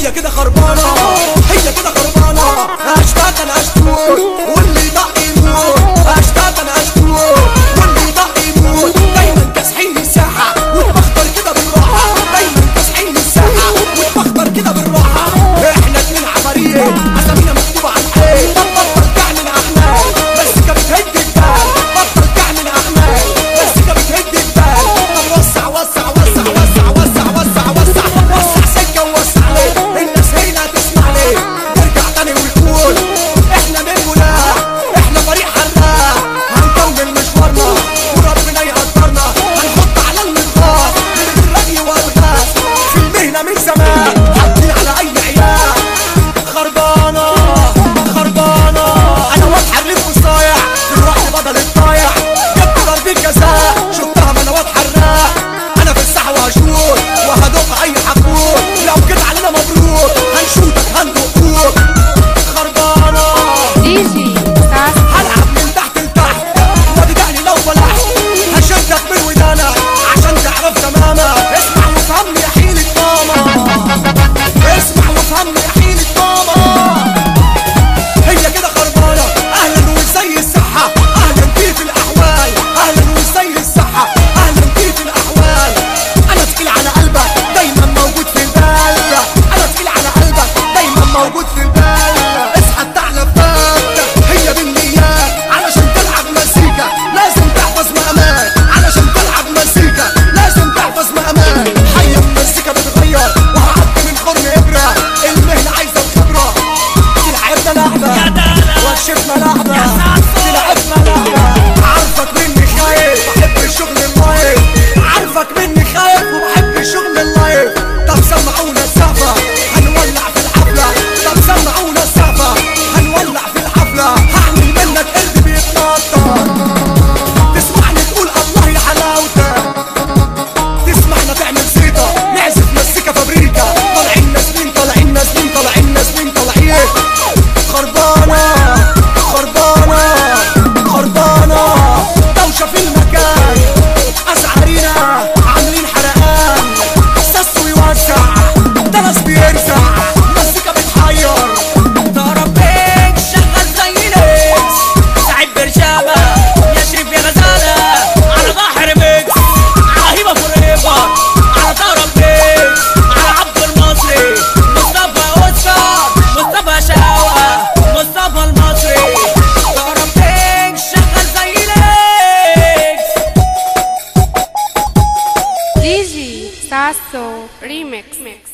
هي كده خربانة هي كده خربانة اشتغل اشتغل واللي ضق يموت اشتغل اشتغل واللي ضق يموت دايما كاسحين الساحة وتبختر كده بالراحة دايما كاسحين الساحة وتبختر كده بالراحة احنا اتنين عفاريت اسامينا مكتوبة على الحيط بطل تعمل اعمال بس كده بتهد البال بطل تعمل اعمال بس كده بتهد البال طب وسع وسع وسع وسع وسع وسع وسع وسع سكة ووسع عليه الناس هنا تسمع ليه ترجع تاني وتقول احنا من ولا احنا فريق حراق هنكمل مشوارنا وربنا يقدرنا هنحط على المنخار من الرمي والغاز في المهنة من زمان حاطين على اي عيال خربانة خربانة انا واضحة الريف وصايع في الوقت بدل الضايع جبت ضربة جزاء شفتها من واد حراق انا في الساحة وهشوط وهدق اي حقوق لو جيت علينا مبروك هنشوطك هندقوك خربانة ديجي ساس هلعب من تحت لتحت وادي دقني لو بلحت هشدك من ودانك عشان تعرف تماما اسمع وافهمني يا حيلة ماما اسمع وافهمني يا حيلة ماما هي كده خربانة اهلا وازاي الصحة اهلا كيف الاحوال اهلا وازاي الصحة اهلا كيف الاحوال انا تقيل على قلبك دايما موجود في البال انا تقيل على قلبك دايما موجود في البال اصحى تعلى بابك هي بالنيات علشان تلعب مزيكا لازم تحفظ مقامات علشان تلعب مزيكا لازم تحفظ مقامات حي المزيكا بتغير وهعدي من خرم ابره المهنه عايزه الخبره تلعبنا لعبه وكشفنا لعبه تلعبنا لعبه عارفك مني خايف بحب الشغل اللايف عارفك مني خايف وبحب الشغل اللايف طب سمعونا السقفه هنولع في الحفله طب سمعونا السقفه هنولع في الحفله هعمل منك قلبي بيتنطط تسمعني تقول الله يا حلاوتك تسمعنا تعمل زيطة نعزف مزيكا فابريكا طالعين نازلين طالعين نازلين طالعين نازلين طالعين خربانة خربانة خربانة دوشة في المكان أزعرينا عاملين حرقان سس ويوسع ده ناس بيرزع مزيكا بتحير ضرب بيك شغل زي ليكس سعيد برشامة يا شريف يا غزالة على بحر ميكس على هيبة فوريفر على ضرب بيك على عبد المصري مصطفى أوسكار مصطفى شقاوة مصطفى المصري ضرب بيك شغل زي ليكس ديجي ساسو ريميكس ميكس